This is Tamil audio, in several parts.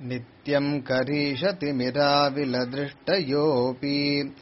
नित्यम् करीषतिमिराविलदृष्टयोऽपि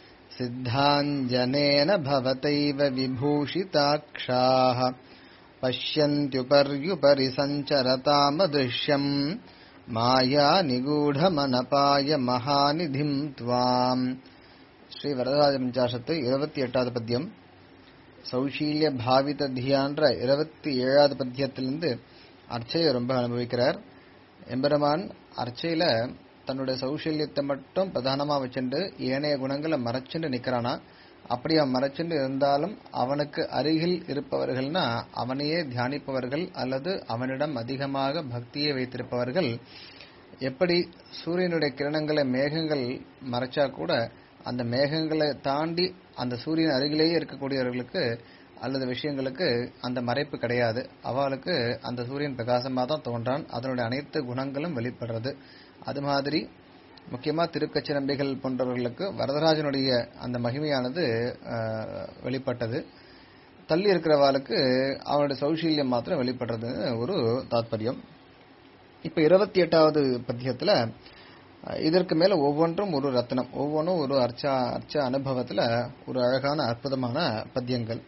सिद्धाञ्जनेन भवतैव विभूषिताक्षाः पश्यन्त्युपर्युपरि सञ्चरतामदृश्यम् माया निगूढमनपाय महानिधिम् त्वाम् ஸ்ரீவரதராஜபஞ்சாசத்து இருபத்தி எட்டாவது பத்தியம் சௌஷீல்ய பாவித தியான்ற இருபத்தி ஏழாவது பத்தியத்திலிருந்து அர்ச்சையை ரொம்ப அனுபவிக்கிறார் எம்பெருமான் அர்ச்சையில தன்னுடைய சௌஷல்யத்தை மட்டும் பிரதானமா வச்சுட்டு ஏனைய குணங்களை மறைச்சுண்டு நிக்கிறானா அப்படி அவன் மறைச்சுண்டு இருந்தாலும் அவனுக்கு அருகில் இருப்பவர்கள்னா அவனையே தியானிப்பவர்கள் அல்லது அவனிடம் அதிகமாக பக்தியை வைத்திருப்பவர்கள் எப்படி சூரியனுடைய கிரணங்களை மேகங்கள் மறைச்சா கூட அந்த மேகங்களை தாண்டி அந்த சூரியன் அருகிலேயே இருக்கக்கூடியவர்களுக்கு அல்லது விஷயங்களுக்கு அந்த மறைப்பு கிடையாது அவளுக்கு அந்த சூரியன் பிரகாசமாக தான் தோன்றான் அதனுடைய அனைத்து குணங்களும் வெளிப்படுறது அது மாதிரி முக்கியமா திருக்கச்சிரம்பிகள் போன்றவர்களுக்கு வரதராஜனுடைய அந்த மகிமையானது வெளிப்பட்டது தள்ளி இருக்கிறவாளுக்கு அவனுடைய சௌஷீல்யம் மாத்திரம் வெளிப்படுறது ஒரு தாத்பரியம் இப்ப இருபத்தி எட்டாவது பத்தியத்துல இதற்கு மேல ஒவ்வொன்றும் ஒரு ரத்னம் ஒவ்வொன்றும் ஒரு அர்ச்சா அர்ச்ச அனுபவத்துல ஒரு அழகான அற்புதமான பத்தியங்கள்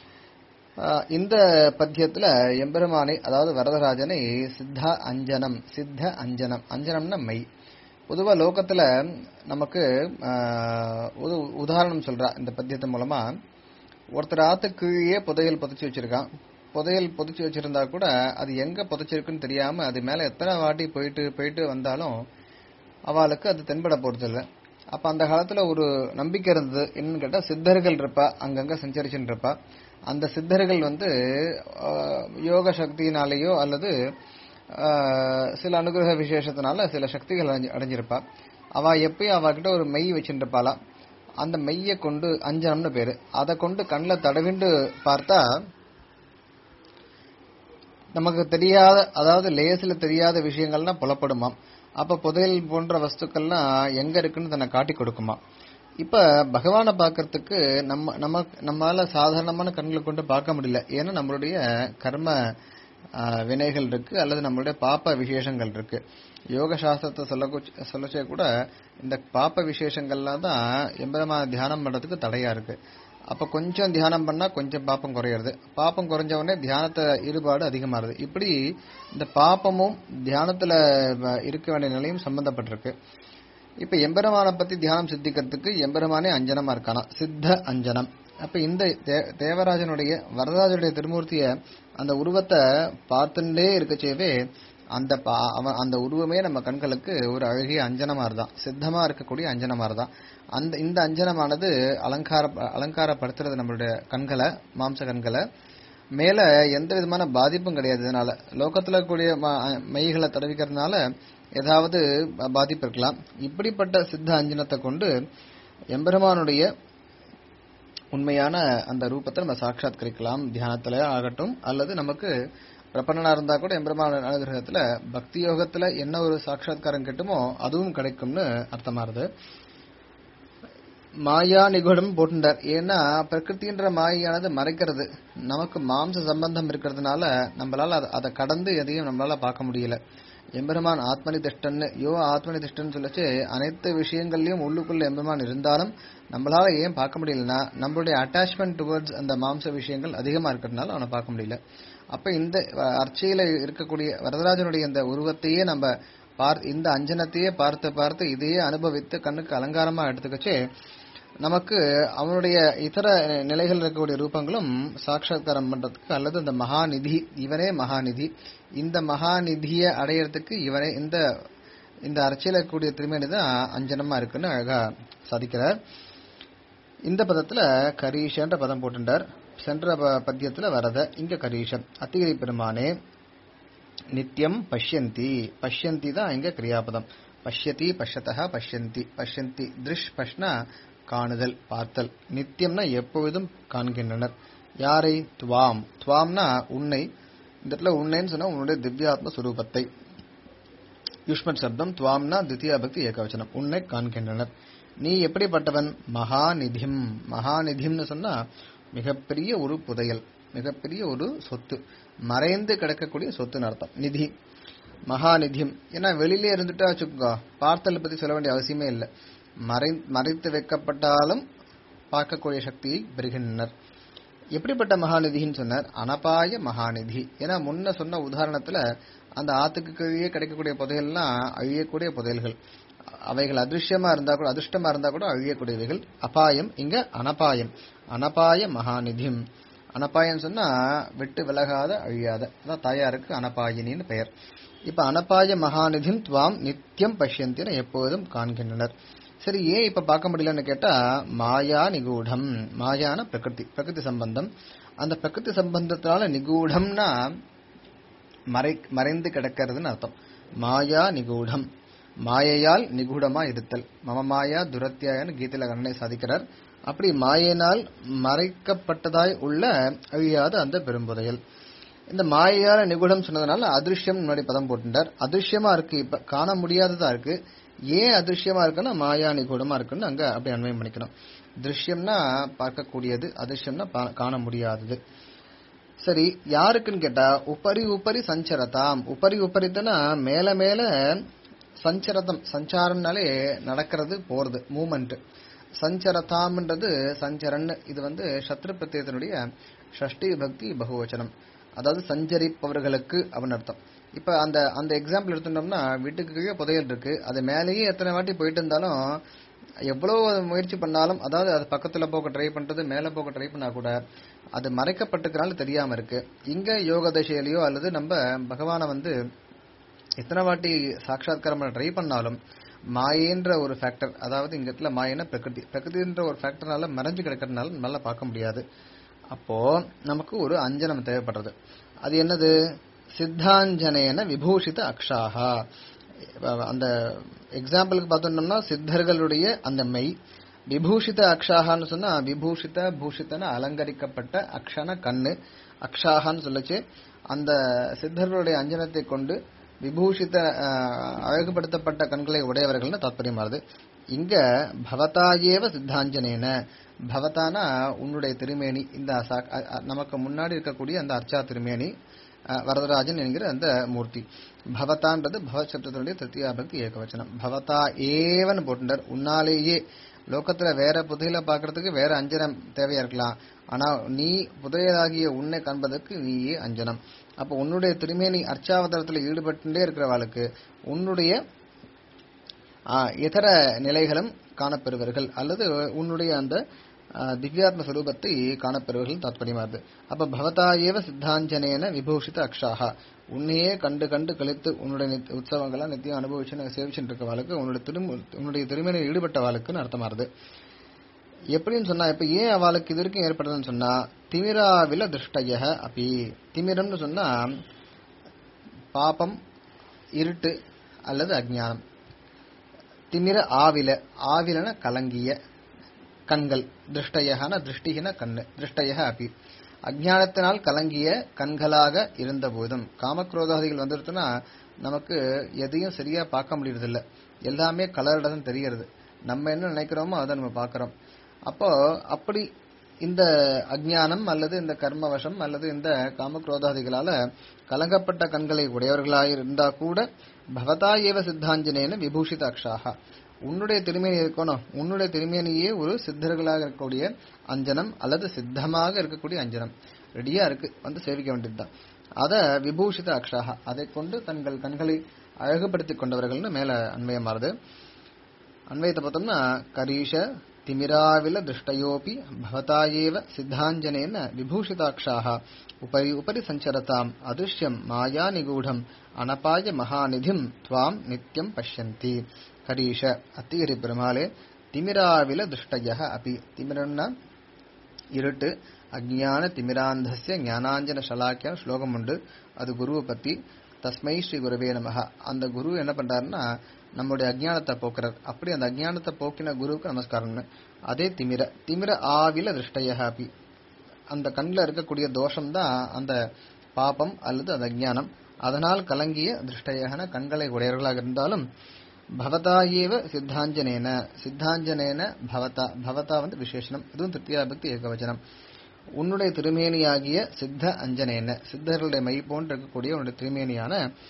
இந்த பத்தியத்துல எம்பெருமானை அதாவது வரதராஜனை சித்த அஞ்சனம் சித்த அஞ்சனம் அஞ்சனம்னா மை பொதுவா லோகத்துல நமக்கு ஒரு உதாரணம் சொல்றா இந்த பத்தியத்தின் மூலமா ஒருத்தர் ஆத்து கீழே புதையல் புதைச்சி வச்சிருக்கான் புதையல் புதைச்சி வச்சிருந்தா கூட அது எங்க புதைச்சிருக்குன்னு தெரியாம அது மேல எத்தனை வாட்டி போயிட்டு போயிட்டு வந்தாலும் அவளுக்கு அது தென்பட போறது இல்லை அப்ப அந்த காலத்துல ஒரு நம்பிக்கை இருந்தது என்னன்னு கேட்டா சித்தர்கள் இருப்பா அங்கங்க சஞ்சரிச்சுட்டு இருப்பா அந்த சித்தர்கள் வந்து யோக சக்தியினாலேயோ அல்லது சில அனுகிரக விசேஷத்தினால சில சக்திகள் அடைஞ்சிருப்பா அவ எப்பயும் அவகிட்ட ஒரு மெய் வச்சுருப்பாளா அந்த மெய்ய கொண்டு அஞ்சனம்னு பேரு அதை கொண்டு கண்ணில் தடவிண்டு பார்த்தா நமக்கு தெரியாத அதாவது லேசில் தெரியாத விஷயங்கள்லாம் புலப்படுமாம் அப்ப புதையல் போன்ற வஸ்துக்கள்லாம் எங்க இருக்குன்னு தன்னை காட்டி கொடுக்குமா இப்ப பகவானை பாக்கிறதுக்கு நம்ம நம்ம நம்மளால சாதாரணமான கண்களை கொண்டு பார்க்க முடியல ஏன்னா நம்மளுடைய கர்ம வினைகள் இருக்கு அல்லது நம்மளுடைய பாப்ப விசேஷங்கள் இருக்கு யோக சாஸ்திரத்தை சொல்ல சொல்லச்சே கூட இந்த பாப்ப விசேஷங்கள்லாம் தான் எம்பெருமான தியானம் பண்றதுக்கு தடையா இருக்கு அப்ப கொஞ்சம் தியானம் பண்ணா கொஞ்சம் பாப்பம் குறையிறது பாப்பம் குறைஞ்ச உடனே தியானத்தை ஈடுபாடு அதிகமாறுது இப்படி இந்த பாப்பமும் தியானத்துல இருக்க வேண்டிய நிலையும் சம்பந்தப்பட்டிருக்கு இப்ப எம்பெருமானை பத்தி தியானம் சித்திக்கிறதுக்கு எம்பெருமானே அஞ்சனமா இருக்கானா சித்த அஞ்சனம் அப்ப இந்த தேவராஜனுடைய வரதராஜனுடைய திருமூர்த்திய அந்த உருவத்தை பார்த்துட்டே இருக்கச்சேவே அந்த அவன் அந்த உருவமே நம்ம கண்களுக்கு ஒரு அழகிய அஞ்சனமா இருந்தான் சித்தமா இருக்கக்கூடிய அஞ்சனமா இருந்தான் அந்த இந்த அஞ்சனமானது அலங்கார அலங்காரப்படுத்துறது நம்மளுடைய கண்களை மாம்ச கண்களை மேல எந்த விதமான பாதிப்பும் கிடையாது இதனால லோகத்துல கூடிய மைகளை தடவிக்கிறதுனால ஏதாவது பாதிப்பு இருக்கலாம் இப்படிப்பட்ட சித்த அஞ்சனத்தை கொண்டு எம்பெருமானுடைய உண்மையான அந்த ரூபத்தை நம்ம சாட்சாத்கரிக்கலாம் தியானத்துல ஆகட்டும் அல்லது நமக்கு பிரபண்ணனா இருந்தா கூட எம்பெருமான அனுகிரகத்துல பக்தி யோகத்துல என்ன ஒரு சாட்சாத்காரம் கிட்டுமோ அதுவும் கிடைக்கும்னு அர்த்தமாறுது மாயா நிகுடம் போட்டுட்டார் ஏன்னா பிரகிருத்தின்ற மாயானது மறைக்கிறது நமக்கு மாம்ச சம்பந்தம் இருக்கிறதுனால நம்மளால அதை கடந்து எதையும் நம்மளால பார்க்க முடியல எம்பெருமான் ஆத்மனி திஷ்டன்னு யோ ஆத்மனி திஷ்டன்னு சொல்லச்சு அனைத்து விஷயங்கள்லயும் உள்ளுக்குள்ள எம்பெருமான் இருந்தாலும் நம்மளால ஏன் பார்க்க முடியலன்னா நம்மளுடைய அட்டாச்மெண்ட் டுவர்ட்ஸ் அந்த மாம்ச விஷயங்கள் அதிகமா இருக்கிறதுனால அவனை பார்க்க முடியல அப்ப இந்த அர்ச்சையில இருக்கக்கூடிய வரதராஜனுடைய இந்த உருவத்தையே நம்ம பார்த்து இந்த அஞ்சனத்தையே பார்த்து பார்த்து இதையே அனுபவித்து கண்ணுக்கு அலங்காரமா எடுத்துக்கச்சு நமக்கு அவனுடைய இதர நிலைகள் இருக்கக்கூடிய ரூபங்களும் சாட்சாத்காரம் பண்றதுக்கு அல்லது இந்த மகாநிதி இவனே மகாநிதி இந்த மகாநிதியை அடையறதுக்கு இவனே இந்த இந்த அர்ச்சையில கூடிய திருமேனி தான் அஞ்சனமா இருக்குன்னு அழகா சாதிக்கிறார் இந்த பதத்துல கரீஷன்ற பதம் போட்டுட்டார் சென்ற பத்தியத்துல வரத இங்க கரீஷன் அத்திகிரி பெருமானே நித்தியம் பஷ்யந்தி பஷ்யந்தி தான் இங்க கிரியாபதம் பஷ்யதி பஷ்யத்தக பஷ்யந்தி பஷ்யந்தி திருஷ் பஷ்னா காணுதல் பார்த்தல் நித்தியம்னா எப்பொழுதும் காண்கின்றனர் யாரை துவாம் துவாம்னா உன்னை இந்த இடத்துல உன்னைன்னு சொன்னா உன்னுடைய திவ்யாத்ம சுரூபத்தை யுஷ்மத் சப்தம் துவாம்னா தித்தியா பக்தி ஏகவச்சனம் உன்னை காண்கின்றனர் நீ எப்படிப்பட்டவன் மகாநிதிம் மகாநிதிம்னு சொன்னா மிகப்பெரிய ஒரு புதையல் மிகப்பெரிய ஒரு சொத்து மறைந்து கிடக்கக்கூடிய சொத்துன்னு அர்த்தம் நிதி மகாநிதியம் ஏன்னா வெளியிலே இருந்துட்டா வச்சுக்கோங்க பார்த்தலை பத்தி சொல்ல வேண்டிய அவசியமே இல்லை மறை மறைத்து வைக்கப்பட்டாலும் பார்க்கக்கூடிய சக்தியை பெறுகின்றனர் எப்படிப்பட்ட மகாநிதின்னு சொன்னார் அனபாய மகாநிதி ஏன்னா முன்ன சொன்ன உதாரணத்துல அந்த ஆத்துக்கு கீழே கிடைக்கக்கூடிய புதையல்லாம் அழியக்கூடிய புதையல்கள் அவைகள் அதிருஷ்யமா இருந்தா கூட அதிர்ஷ்டமா இருந்தா கூட அழியக்கூடியவைகள் அபாயம் இங்க அனபாயம் அனபாய மகாநிதியம் அனபாயம் சொன்னா விட்டு விலகாத அழியாத அதான் தாயாருக்கு அனபாயினின்னு பெயர் இப்ப அனபாய மகாநிதியும் துவாம் நித்தியம் பஷ்யந்தின்னு எப்போதும் காண்கின்றனர் சரி ஏன் இப்ப பார்க்க முடியலன்னு கேட்டா மாயா நிகூடம் மாயான பிரகிருதி பிரகிருதி சம்பந்தம் அந்த பிரகிருதி சம்பந்தத்தினால நிகூடம்னா மறை மறைந்து கிடக்கிறதுன்னு அர்த்தம் மாயா நிகூடம் மாயையால் நிகூடமா இருத்தல் மம மாயா துரத்தியாயன்னு கீதையில கண்ணனை சாதிக்கிறார் அப்படி மாயினால் மறைக்கப்பட்டதாய் உள்ள அழியாத அந்த பெரும்புதையல் இந்த மாயையால நிகுடம் சொன்னதுனால அதிருஷ்யம் முன்னாடி பதம் போட்டுட்டார் அதிருஷ்யமா இருக்கு இப்ப காண முடியாததா இருக்கு ஏன் அதிருஷ்யமா இருக்குன்னா மாயா நிகூடமா இருக்குன்னு அங்க அப்படி அன்வயம் பண்ணிக்கணும் திருஷ்யம்னா பார்க்கக்கூடியது அதிருஷ்யம்னா பா- காண முடியாதது சரி யாருக்குன்னு கேட்டா உபரி உபரி சஞ்சரதாம் உபரி உபரித்தனா மேல மேல சஞ்சரதம் சஞ்சாரம்னாலே நடக்கிறது போறது மூமெண்ட் சஞ்சரதாம்ன்றது சஞ்சரன் இது வந்து சத்ரு பிரத்யத்தினுடைய ஷஷ்டி பக்தி பகுவச்சனம் அதாவது சஞ்சரிப்பவர்களுக்கு அப்படின்னு அர்த்தம் இப்ப அந்த அந்த எக்ஸாம்பிள் எடுத்துட்டோம்னா வீட்டுக்கு கீழே புதையல் இருக்கு அது மேலேயே எத்தனை வாட்டி போயிட்டு இருந்தாலும் எவ்வளவு முயற்சி பண்ணாலும் அதாவது அது பக்கத்துல போக ட்ரை பண்றது மேல போக ட்ரை பண்ணா கூட அது மறைக்கப்பட்டிருக்கனால தெரியாம இருக்கு இங்க யோக தசையிலயோ அல்லது நம்ம பகவானை வந்து எத்தனை வாட்டி சாட்சாத்காரம் பண்ண ட்ரை பண்ணாலும் மாயேன்ற ஒரு ஃபேக்டர் அதாவது இங்க இடத்துல மாயன பிரகிருதி பிரகிருதின்ற ஒரு ஃபேக்டர்னால மறைஞ்சு கிடக்கிறதுனால நல்லா பார்க்க முடியாது அப்போ நமக்கு ஒரு அஞ்சனம் தேவைப்படுறது அது என்னது சித்தாஞ்சனேன விபூஷித அக்ஷாஹா அந்த எக்ஸாம்பிளுக்கு பார்த்தோம்னா சித்தர்களுடைய அந்த மெய் விபூஷித அக்ஷாகான்னு சொன்னா விபூஷித பூஷித்தன அலங்கரிக்கப்பட்ட அக்ஷன கண்ணு அக்ஷாகான்னு சொல்லச்சு அந்த சித்தர்களுடைய அஞ்சனத்தை கொண்டு விபூஷித அஹ், அழகுபடுத்தப்பட்ட கண்களை உடையவர்கள்னு தாத்பரியமாறுது இங்க பவதாயேவ சித்தாஞ்சனேன பவதானா உன்னுடைய திருமேனி இந்த சா- அ- அ- நமக்கு முன்னாடி இருக்கக்கூடிய அந்த அர்ச்சா திருமேனி அஹ், வரதராஜன் என்கிற அந்த மூர்த்தி பவதான்றது பவசப்தத்தினுடைய திருத்தியா பக்தி ஏகவச்சனம் பவதா ஏவன் போட்டுட்டார் உன்னாலேயே லோகத்துல வேற புதையல பாக்குறதுக்கு வேற அஞ்சனம் தேவையா இருக்கலாம் ஆனா நீ புதையலாகிய உன்னை காண்பதற்கு நீயே அஞ்சனம் அப்ப உன்னுடைய திருமேனி அர்ச்சாவதாரத்துல ஈடுபட்டுட்டே இருக்கிறவாளுக்கு உன்னுடைய ஆ, இதர நிலைகளும் காணப்பெறுவர்கள் அல்லது உன்னுடைய அந்த ஆ, திவ்யாத்ம ஸ்வரூபத்தை காணப்பெறுவர்கள் தாத்பரியமாகுது அப்ப பவதா ஏவ சித்தாஞ்சனேன விபூஷித அக்ஷாஹா உன்னையே கண்டு கண்டு கழித்து உன்னுடைய நித்- உற்சவங்களை நித்தியம் அனுபவிச்சு சேவிச்சுட்டு இருக்கவாளுக்கு உன்னுடைய திரும் உன்னுடைய திருமணியில் ஈடுபட்டவாளுக்குன்னு அர்த்தமாறுது எப்படின்னு சொன்னா இப்ப ஏன் அவளுக்கு இது வரைக்கும் ஏற்படுதுன்னு சொன்னா திமிராவில திருஷ்டய அப்படி திமிரம்னு சொன்னா பாபம் இருட்டு அல்லது அஜ்ஞானம் திமிர ஆவில ஆவிலன கலங்கிய கண்கள் திருஷ்டயகன திருஷ்டிகின கண்ணு திருஷ்டயக அப்பி அஜ்ஞானத்தினால் கலங்கிய கண்களாக இருந்த போதும் காமக்ரோதாதிகள் வந்துருச்சுன்னா நமக்கு எதையும் சரியா பார்க்க முடியறதில்ல எல்லாமே கலர்ட தான் தெரியறது நம்ம என்ன நினைக்கிறோமோ அதை நம்ம பார்க்கறோம் அப்போ அப்படி இந்த அஜ்ஞானம் அல்லது இந்த கர்மவசம் அல்லது இந்த காமக்ரோதாதிகளால கலங்கப்பட்ட கண்களை உடையவர்களாக இருந்தா கூட பவதா ஏவ சித்தாஞ்சனேன விபூஷித அக்ஷாகா உன்னுடைய திருமேனி இருக்கணும் உன்னுடைய திருமேனியே ஒரு சித்தர்களாக இருக்கக்கூடிய அஞ்சனம் அல்லது சித்தமாக இருக்கக்கூடிய அஞ்சனம் ரெடியா இருக்கு வந்து சேவிக்க வேண்டியதுதான் அத விபூஷித அக்ஷாகா அதை கொண்டு தங்கள் கண்களை அழகுபடுத்திக் கொண்டவர்கள்னு மேல அன்வயமாறுது அன்வயத்தை பார்த்தோம்னா கரீஷ திமிராவில திருஷ்டயோபி பவதா ஏவ சித்தாஞ்சனேன விபூஷிதாட்சாக உபரி உபரி சஞ்சரதாம் அதிருஷ்யம் மாயா நிகூடம் அனபாய மகாநிதிம் துவாம் நித்யம் பஷ்யந்தி கரீஷ அத்திகிரி பெருமாளே திமிராவில திருஷ்டய அபி திமிரன்னா இருட்டு அஜ்ஞான திமிராந்தஸ்ய ஞானாஞ்சன ஷலாக்கிய ஸ்லோகம் உண்டு அது குருவை பத்தி தஸ்மை ஸ்ரீ குருவே நமஹ அந்த குரு என்ன பண்றாருன்னா நம்முடைய அஜ்ஞானத்தை போக்குறார் அப்படி அந்த அஜ்ஞானத்தை போக்கின குருவுக்கு நமஸ்காரம்னு அதே திமிர திமிர ஆவில திருஷ்டய அபி அந்த கண்ணில் இருக்கக்கூடிய தோஷம் தான் அந்த பாபம் அல்லது அந்த அஜ்ஞானம் அதனால் கலங்கிய திருஷ்டயகன கண்களை உடையவர்களாக இருந்தாலும் பவதா ஏவ சித்தாஞ்சனேன சித்தாஞ்சனேன பவதா பவதா வந்து விசேஷனம் இதுவும் திருப்தியா பக்தி ஏகவச்சனம் உன்னுடைய திருமேனியாகிய சித்த அஞ்சனேன சித்தர்களுடைய மை போன்று இருக்கக்கூடிய உன்னுடைய திருமேனியான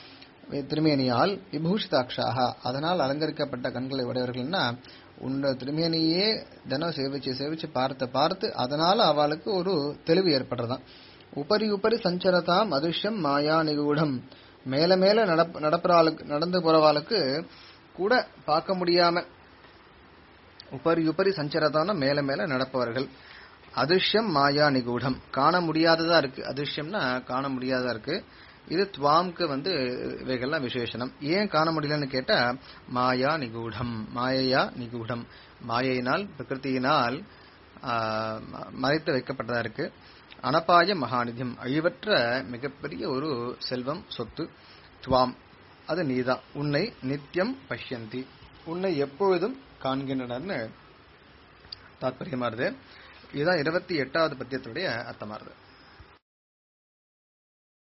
திருமேனியால் விபூஷிதாட்சாக அதனால் அலங்கரிக்கப்பட்ட கண்களை உடையவர்கள்னா உன்னோட திருமேனியே தினம் சேவிச்சு சேவிச்சு பார்த்து பார்த்து அதனால அவளுக்கு ஒரு தெளிவு ஏற்படுறதாம் உபரி உபரி சஞ்சரதாம் அதிர்ஷ்யம் மாயா நிகூடம் மேல மேல நடப் நடப்புறாளுக்கு நடந்து போறவாளுக்கு கூட பார்க்க முடியாம உபரி உபரி சஞ்சரதான மேல மேல நடப்பவர்கள் அதிர்ஷ்யம் மாயா நிகூடம் காண முடியாததா இருக்கு அதிர்ஷ்யம்னா காண முடியாததா இருக்கு இது துவாம்க்கு வந்து இவைகள்லாம் விசேஷனம் ஏன் காண முடியலன்னு கேட்டா மாயா நிகூடம் மாயையா நிகூடம் மாயையினால் பிரகிருத்தியினால் ஆஹ், ம- மறைத்து வைக்கப்பட்டதா இருக்கு அனபாய மகாநிதியம் அழிவற்ற மிகப்பெரிய ஒரு செல்வம் சொத்து துவாம் அது நீதான் உன்னை நித்தியம் பஷ்யந்தி உன்னை எப்பொழுதும் காண்கின்றனர்னு தாத்பரியமா இருது இதுதான் இருபத்தி எட்டாவது பத்தியத்துடைய அர்த்தமா இருது